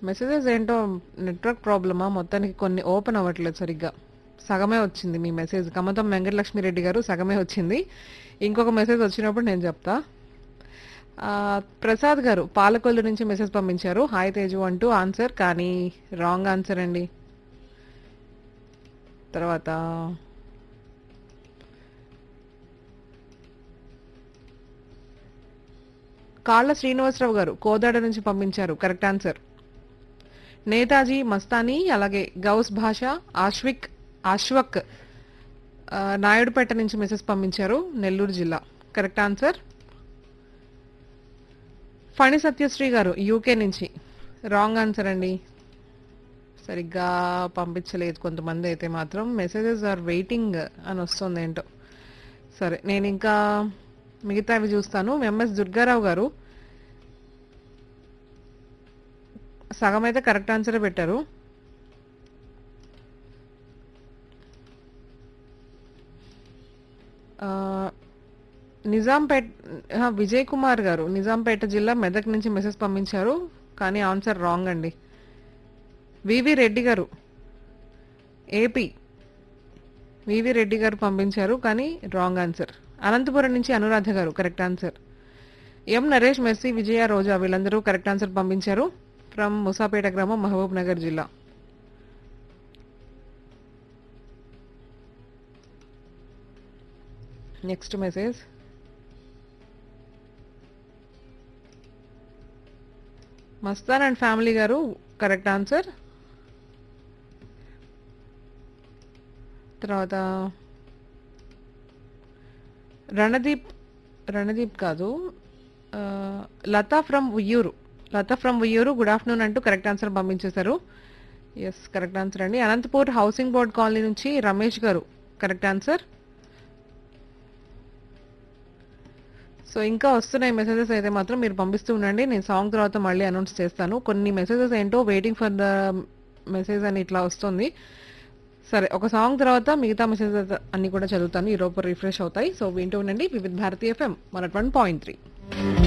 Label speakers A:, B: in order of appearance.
A: messages ఏంటో network ప్రాబ్లమా మొత్తానికి కొన్ని ఓపెన్ అవ్వట్లేదు సరిగ్గా సగమే వచ్చింది మీ మెసేజ్ కమతం వెంకటలక్ష్మి రెడ్డి గారు సగమే వచ్చింది ఇంకొక మెసేజ్ వచ్చినప్పుడు నేను చెప్తా ఆ, ప్రసాద్ గారు పాలకొల్లు నుంచి మెసేజ్ పంపించారు హాయ్ తేజు అంటూ ఆన్సర్ కానీ రాంగ్ ఆన్సర్ అండి తర్వాత కాళ్ళ శ్రీనివాసరావు గారు కోదాడ నుంచి పంపించారు కరెక్ట్ ఆన్సర్ నేతాజీ మస్తానీ అలాగే గౌస్ భాష ఆశ్విక్ ఆశ్వక్ ఆ, నాయుడుపేట నుంచి మెసేజ్ పంపించారు నెల్లూరు జిల్లా కరెక్ట్ ఆన్సర్ ఫణి సత్యశ్రీ గారు యూకే నుంచి రాంగ్ ఆన్సర్ అండి సరిగ్గా పంపించలేదు కొంతమంది అయితే మాత్రం మెసేజెస్ ఆర్ వెయిటింగ్ అని వస్తుంది ఏంటో సరే నేను ఇంకా మిగతావి చూస్తాను ఎంఎస్ దుర్గారావు గారు సగం అయితే కరెక్ట్ ఆన్సరే పెట్టారు ఆ, నిజాంపేట్ ఆ, విజయ్ కుమార్ గారు నిజాంపేట జిల్లా మెదక్ నుంచి మెసేజ్ పంపించారు కానీ ఆన్సర్ రాంగ్ అండి వివి రెడ్డి గారు ఏపీ వివి రెడ్డి గారు పంపించారు కానీ రాంగ్ ఆన్సర్ అనంతపురం నుంచి Anuradha garu correct answer M Naresh Mercy Vijaya Roja వీళ్ళందరూ కరెక్ట్ ఆన్సర్ పంపించారు ఫ్రమ్ ముసాపేట గ్రామం మహబూబ్ నగర్ జిల్లా next message Mastan and family garu correct answer తర్వాత రణదీప్ రణదీప్ కాదు ఆ, Latha from Uyyuru Latha from Uyyuru good afternoon అంటూ కరెక్ట్ ఆన్సర్ పంపించేశారు ఎస్ కరెక్ట్ ఆన్సర్ అండి అనంతపూర్ హౌసింగ్ బోర్డ్ కాలనీ నుంచి రమేష్ గారు కరెక్ట్ ఆన్సర్ సో ఇంకా వస్తున్నాయి మెసేజెస్ అయితే మాత్రం మీరు పంపిస్తూ ఉండండి నేను సాంగ్ తర్వాత మళ్ళీ అనౌన్స్ చేస్తాను కొన్ని మెసేజెస్ ఏంటో వెయిటింగ్ ఫర్ ద మెసేజ్ అని ఇట్లా వస్తుంది సరే ఒక సాంగ్ తర్వాత మిగతా మెసేజెస్ అన్ని కూడా చదువుతాను ఈ లోపు రిఫ్రెష్ అవుతాయి సో వింటూ ఉండండి Vividha Bharatiya FM one point three